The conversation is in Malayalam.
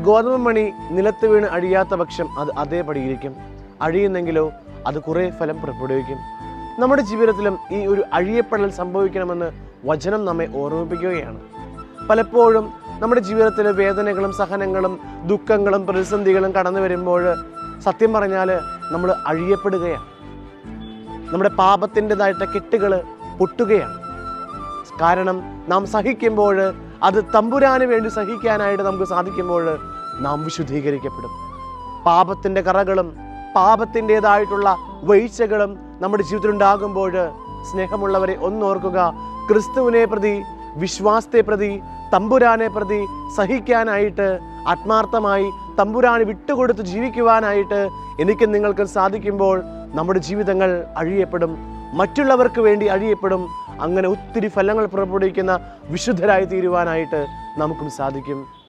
ഗോതമ്പ് മണി നിലത്ത് വീണ് അഴിയാത്ത പക്ഷം അത് അതേപടി ഇരിക്കും അഴിയുന്നെങ്കിലോ അത് കുറേ ഫലം പുറപ്പെടുവിക്കും നമ്മുടെ ജീവിതത്തിലും ഈ ഒരു അഴിയപ്പെടൽ സംഭവിക്കണമെന്ന് വചനം നമ്മെ ഓർമ്മിപ്പിക്കുകയാണ് പലപ്പോഴും നമ്മുടെ ജീവിതത്തിലെ വേദനകളും സഹനങ്ങളും ദുഃഖങ്ങളും പ്രതിസന്ധികളും കടന്നു വരുമ്പോൾ സത്യം പറഞ്ഞാൽ നമ്മൾ അഴിയപ്പെടുകയാണ് നമ്മുടെ പാപത്തിൻ്റെതായിട്ട് കെട്ടുകൾ പൊട്ടുകയാണ് കാരണം നാം സഹിക്കുമ്പോൾ അത് തമ്പുരാന് വേണ്ടി സഹിക്കാനായിട്ട് നമുക്ക് സാധിക്കുമ്പോൾ നാം വിശുദ്ധീകരിക്കപ്പെടും പാപത്തിൻ്റെ കറകളും പാപത്തിൻ്റെതായിട്ടുള്ള വീഴ്ചകളും നമ്മുടെ ജീവിതത്തിൽ ഉണ്ടാകുമ്പോൾ സ്നേഹമുള്ളവരെ ഒന്നോർക്കുക ക്രിസ്തുവിനെ പ്രതി വിശ്വാസത്തെ പ്രതി തമ്പുരാനെ പ്രതി സഹിക്കാനായിട്ട് ആത്മാർത്ഥമായി തമ്പുരാന് വിട്ടുകൊടുത്ത് ജീവിക്കുവാനായിട്ട് എനിക്ക് നിങ്ങൾക്ക് സാധിക്കുമ്പോൾ നമ്മുടെ ജീവിതങ്ങൾ അഴിയപ്പെടും മറ്റുള്ളവർക്ക് വേണ്ടി അഴിയപ്പെടും അങ്ങനെ ഒത്തിരി ഫലങ്ങൾ പുറപ്പെടുവിക്കുന്ന വിശുദ്ധരായി തീരുവാനായിട്ട് നമുക്കും സാധിക്കും